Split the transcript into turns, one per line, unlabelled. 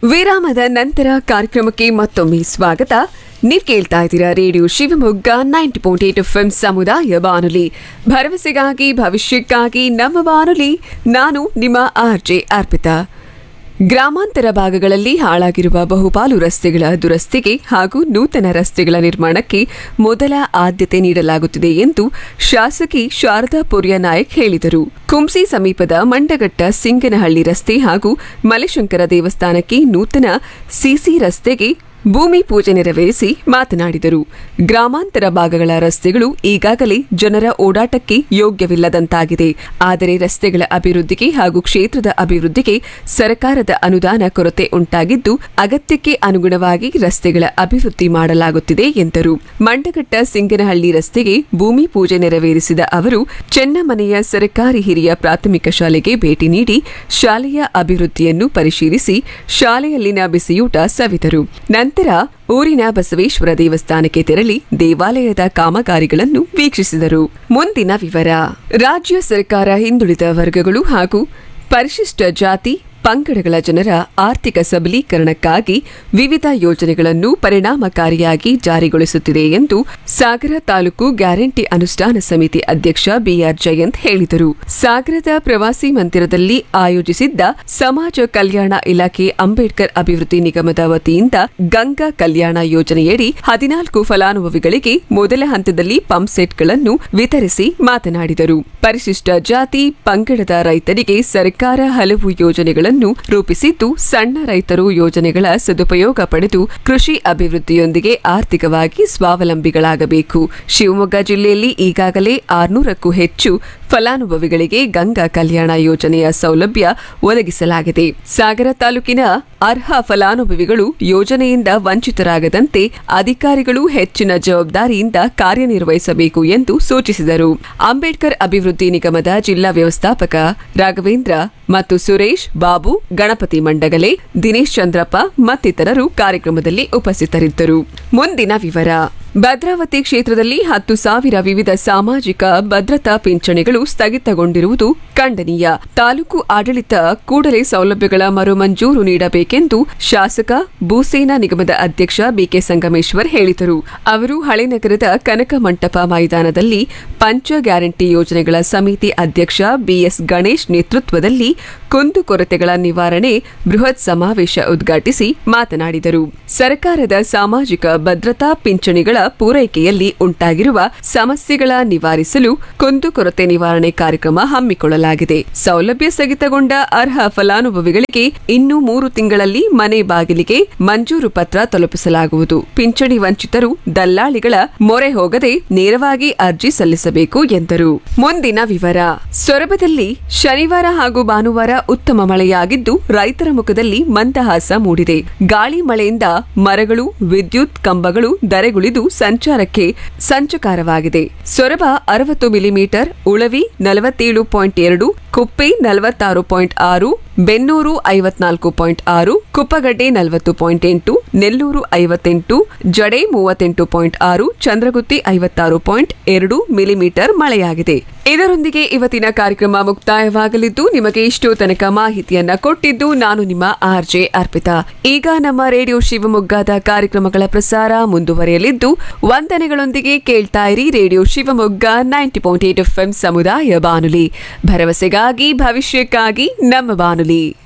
ವಿರಾಮದ ನಂತರ ಕಾರ್ಯಕ್ರಮಕ್ಕೆ ಮತ್ತೊಮ್ಮೆ ಸ್ವಾಗತ ನೀವ್ ಕೇಳ್ತಾ ಇದ್ದೀರಾ radio Shivamogga ninety point eight F ಸಮುದಾಯ ಬಾನುಲಿ ಭರವಸೆಗಾಗಿ ಭವಿಷ್ಯಕ್ಕಾಗಿ ನಮ್ಮ ಬಾನುಲಿ ನಾನು ನಿಮ್ಮ ಆರ್ ಜೆ ಅರ್ಪಿತಾ ಗ್ರಾಮಾಂತರ ಭಾಗಗಳಲ್ಲಿ ಹಾಳಾಗಿರುವ ಬಹುಪಾಲು ರಸ್ತೆಗಳ ದುರಸ್ತಿಗೆ ಹಾಗೂ ನೂತನ ರಸ್ತೆಗಳ ನಿರ್ಮಾಣಕ್ಕೆ ಮೊದಲ ಆದ್ಯತೆ ನೀಡಲಾಗುತ್ತಿದೆ ಎಂದು ಶಾಸಕಿ ಶಾರದಾ ಪುರ್ಯ ನಾಯಕ್ ಹೇಳಿದರು ಕುಂಸಿ ಸಮೀಪದ ಮಂಡಗಟ್ಟ ಸಿಂಗನಹಳ್ಳಿ ರಸ್ತೆ ಹಾಗೂ ಮಲೆಶಂಕರ ದೇವಸ್ಥಾನಕ್ಕೆ ನೂತನ ಸಿಸಿ ರಸ್ತೆಗೆ ಭೂಮಿ ಪೂಜೆ ನೆರವೇರಿಸಿ ಮಾತನಾಡಿದರು ಗ್ರಾಮಾಂತರ ಭಾಗಗಳ ರಸ್ತೆಗಳು ಈಗಾಗಲೇ ಜನರ ಓಡಾಟಕ್ಕೆ ಯೋಗ್ಯವಿಲ್ಲದಂತಾಗಿದೆ ಆದರೆ ರಸ್ತೆಗಳ ಅಭಿವೃದ್ಧಿಗೆ ಹಾಗೂ ಕ್ಷೇತ್ರದ ಅಭಿವೃದ್ಧಿಗೆ ಸರ್ಕಾರದ ಅನುದಾನ ಕೊರತೆ ಉಂಟಾಗಿದ್ದು ಅಗತ್ಯಕ್ಕೆ ಅನುಗುಣವಾಗಿ ರಸ್ತೆಗಳ ಅಭಿವೃದ್ಧಿ ಮಾಡಲಾಗುತ್ತಿದೆ ಎಂದರು ಮಂಡಗಟ್ಟ ಸಿಂಗನಹಳ್ಳಿ ರಸ್ತೆಗೆ ಭೂಮಿ ಪೂಜೆ ನೆರವೇರಿಸಿದ ಅವರು ಚೆನ್ನಮನೆಯ ಸರ್ಕಾರಿ ಹಿರಿಯ ಪ್ರಾಥಮಿಕ ಶಾಲೆಗೆ ಭೇಟಿ ನೀಡಿ ಶಾಲೆಯ ಅಭಿವೃದ್ಧಿಯನ್ನು ಪರಿಶೀಲಿಸಿ ಶಾಲೆಯಲ್ಲಿನ ಬಿಸಿಯೂಟ ಸವಿದರು ನಂತರ ಊರಿನ ಬಸವೇಶ್ವರ ದೇವಸ್ಥಾನಕ್ಕೆ ತೆರಳಿ ದೇವಾಲಯದ ಕಾಮಗಾರಿಗಳನ್ನು ವೀಕ್ಷಿಸಿದರು ಮುಂದಿನ ವಿವರ ರಾಜ್ಯ ಸರ್ಕಾರ ಹಿಂದುಳಿದ ವರ್ಗಗಳು ಹಾಗೂ ಪರಿಶಿಷ್ಟ ಜಾತಿ ಪಂಗಡಗಳ ಜನರ ಆರ್ಥಿಕ ಸಬಲೀಕರಣಕ್ಕಾಗಿ ವಿವಿಧ ಯೋಜನೆಗಳನ್ನು ಪರಿಣಾಮಕಾರಿಯಾಗಿ ಜಾರಿಗೊಳಿಸುತ್ತಿದೆ ಎಂದು ಸಾಗರ ತಾಲೂಕು ಗ್ಯಾರಂಟಿ ಅನುಷ್ಠಾನ ಸಮಿತಿ ಅಧ್ಯಕ್ಷ ಬಿಆರ್ ಜಯಂತ್ ಹೇಳಿದರು ಸಾಗರದ ಪ್ರವಾಸಿ ಮಂದಿರದಲ್ಲಿ ಆಯೋಜಿಸಿದ್ದ ಸಮಾಜ ಕಲ್ಯಾಣ ಇಲಾಖೆ ಅಂಬೇಡ್ಕರ್ ಅಭಿವೃದ್ಧಿ ನಿಗಮದ ವತಿಯಿಂದ ಗಂಗಾ ಕಲ್ಯಾಣ ಯೋಜನೆಯಡಿ ಹದಿನಾಲ್ಕು ಫಲಾನುಭವಿಗಳಿಗೆ ಮೊದಲ ಹಂತದಲ್ಲಿ ಪಂಪ್ ಸೆಟ್ಗಳನ್ನು ವಿತರಿಸಿ ಮಾತನಾಡಿದರು ಪರಿಶಿಷ್ಟ ಜಾತಿ ಪಂಗಡದ ರೈತರಿಗೆ ಸರ್ಕಾರ ಹಲವು ಯೋಜನೆಗಳನ್ನು ರೂಪಿಸಿದ್ದು ಸಣ್ಣ ರೈತರು ಯೋಜನೆಗಳ ಸದುಪಯೋಗ ಪಡೆದು ಕೃಷಿ ಅಭಿವೃದ್ಧಿಯೊಂದಿಗೆ ಆರ್ಥಿಕವಾಗಿ ಸ್ವಾವಲಂಬಿಗಳಾಗಬೇಕು ಶಿವಮೊಗ್ಗ ಜಿಲ್ಲೆಯಲ್ಲಿ ಈಗಾಗಲೇ ಆರ್ನೂರಕ್ಕೂ ಹೆಚ್ಚು ಫಲಾನುಭವಿಗಳಿಗೆ ಗಂಗಾ ಕಲ್ಯಾಣ ಯೋಜನೆಯ ಸೌಲಭ್ಯ ಒದಗಿಸಲಾಗಿದೆ ಸಾಗರ ತಾಲೂಕಿನ ಅರ್ಹ ಫಲಾನುಭವಿಗಳು ಯೋಜನೆಯಿಂದ ವಂಚಿತರಾಗದಂತೆ ಅಧಿಕಾರಿಗಳು ಹೆಚ್ಚಿನ ಜವಾಬ್ದಾರಿಯಿಂದ ಕಾರ್ಯನಿರ್ವಹಿಸಬೇಕು ಎಂದು ಸೂಚಿಸಿದರು ಅಂಬೇಡ್ಕರ್ ಅಭಿವೃದ್ಧಿ ನಿಗಮದ ಜಿಲ್ಲಾ ವ್ಯವಸ್ಥಾಪಕ ರಾಘವೇಂದ್ರ ಮತ್ತು ಸುರೇಶ್ ಬಾಬು ಗಣಪತಿ ಮಂಡಗಲೆ ದಿನೇಶ್ ಚಂದ್ರಪ್ಪ ಮತ್ತಿತರರು ಕಾರ್ಯಕ್ರಮದಲ್ಲಿ ಉಪಸ್ಥಿತರಿದ್ದರು ಮುಂದಿನ ವಿವರ ಭದ್ರಾವತಿ ಕ್ಷೇತ್ರದಲ್ಲಿ ಹತ್ತು ಸಾವಿರ ವಿವಿಧ ಸಾಮಾಜಿಕ ಭದ್ರತಾ ಪಿಂಚಣಿಗಳು ಸ್ಥಗಿತಗೊಂಡಿರುವುದು ಖಂಡನೀಯ ತಾಲೂಕು ಆಡಳಿತ ಕೂಡಲೇ ಸೌಲಭ್ಯಗಳ ಮರುಮಂಜೂರು ನೀಡಬೇಕೆಂದು ಶಾಸಕ ಭೂಸೇನಾ ನಿಗಮದ ಅಧ್ಯಕ್ಷ ಬಿಕೆ ಸಂಗಮೇಶ್ವರ್ ಹೇಳಿದರು ಅವರು ಹಳೆನಗರದ ಕನಕ ಮಂಟಪ ಮೈದಾನದಲ್ಲಿ ಪಂಚ ಗ್ಯಾರಂಟಿ ಯೋಜನೆಗಳ ಸಮಿತಿ ಅಧ್ಯಕ್ಷ ಬಿಎಸ್ ಗಣೇಶ್ ನೇತೃತ್ವದಲ್ಲಿ ಕುಂದುಕೊರತೆಗಳ ನಿವಾರಣೆ ಬೃಹತ್ ಸಮಾವೇಶ ಉದ್ಘಾಟಿಸಿ ಮಾತನಾಡಿದರು ಸರ್ಕಾರದ ಸಾಮಾಜಿಕ ಭದ್ರತಾ ಪಿಂಚಣಿಗಳ ಪೂರೈಕೆಯಲ್ಲಿ ಉಂಟಾಗಿರುವ ಸಮಸ್ಯೆಗಳ ನಿವಾರಿಸಲು ಕುಂದುಕೊರತೆ ನಿವಾರಣೆ ಕಾರ್ಯಕ್ರಮ ಹಮ್ಮಿಕೊಳ್ಳಲಾಗಿದೆ ಸೌಲಭ್ಯ ಸ್ಥಗಿತಗೊಂಡ ಅರ್ಹ ಫಲಾನುಭವಿಗಳಿಗೆ ಇನ್ನು ಮೂರು ತಿಂಗಳಲ್ಲಿ ಮನೆ ಬಾಗಿಲಿಗೆ ಮಂಜೂರು ಪತ್ರ ತಲುಪಿಸಲಾಗುವುದು ಪಿಂಚಣಿ ವಂಚಿತರು ದಲ್ಲಾಳಿಗಳ ಮೊರೆ ಹೋಗದೆ ನೇರವಾಗಿ ಅರ್ಜಿ ಸಲ್ಲಿಸಬೇಕು ಎಂದರು ಮುಂದಿನ ವಿವರ ಸೊರಬದಲ್ಲಿ ಶನಿವಾರ ಹಾಗೂ ಭಾನುವಾರ ಉತ್ತಮ ಮಳೆಯಾಗಿದ್ದು ರೈತರ ಮುಖದಲ್ಲಿ ಮಂದಹಾಸ ಮೂಡಿದೆ ಗಾಳಿ ಮಳೆಯಿಂದ ಮರಗಳು ವಿದ್ಯುತ್ ಕಂಬಗಳು ಧರೆಗುಳಿದು ಸಂಚಾರಕ್ಕೆ ಸಂಚಕಾರವಾಗಿದೆ ಸೊರಬ ಅರವತ್ತು ಮಿಲಿಮೀಟರ್ ಉಳವಿ ನಲವತ್ತೇಳು ಪಾಯಿಂಟ್ ಎರಡು ಕುಪ್ಪೆ ನಲವತ್ತಾರು ಪಾಯಿಂಟ್ ಆರು ಬೆನ್ನೂರು ಐವತ್ನಾಲ್ಕು ಪಾಯಿಂಟ್ ಆರು ಕುಪ್ಪಗಡ್ಡೆ ನಲವತ್ತು ಪಾಯಿಂಟ್ ಎಂಟು ನೆಲ್ಲೂರು ಐವತ್ತೆಂಟು ಜಡೆ ಮೂವತ್ತೆಂಟು ಪಾಯಿಂಟ್ ಆರು ಚಂದ್ರಗುತ್ತಿ ಐವತ್ತಾರು ಪಾಯಿಂಟ್ ಎರಡು ಮಿಲಿಮೀಟರ್ ಮಳೆಯಾಗಿದೆ ಇದರೊಂದಿಗೆ ಇವತ್ತಿನ ಕಾರ್ಯಕ್ರಮ ಮುಕ್ತಾಯವಾಗಲಿದ್ದು ನಿಮಗೆ ಇಷ್ಟು ತನಕ ಮಾಹಿತಿಯನ್ನ ಕೊಟ್ಟಿದ್ದು ನಾನು ನಿಮ್ಮ ಆರ್ ಜೆ ಅರ್ಪಿತಾ ಈಗ ನಮ್ಮ ರೇಡಿಯೋ ಶಿವಮೊಗ್ಗದ ಕಾರ್ಯಕ್ರಮಗಳ ಪ್ರಸಾರ ಮುಂದುವರಿಯಲಿದ್ದು ವಂದನೆಗಳೊಂದಿಗೆ ಕೇಳ್ತಾ ಇರಿ radio Shivamogga ninety point eight F ಸಮುದಾಯ ಬಾನುಲಿ ಭರವಸೆಗಾಗಿ ಭವಿಷ್ಯಕ್ಕಾಗಿ ನಮ್ಮ ಬಾನುಲಿ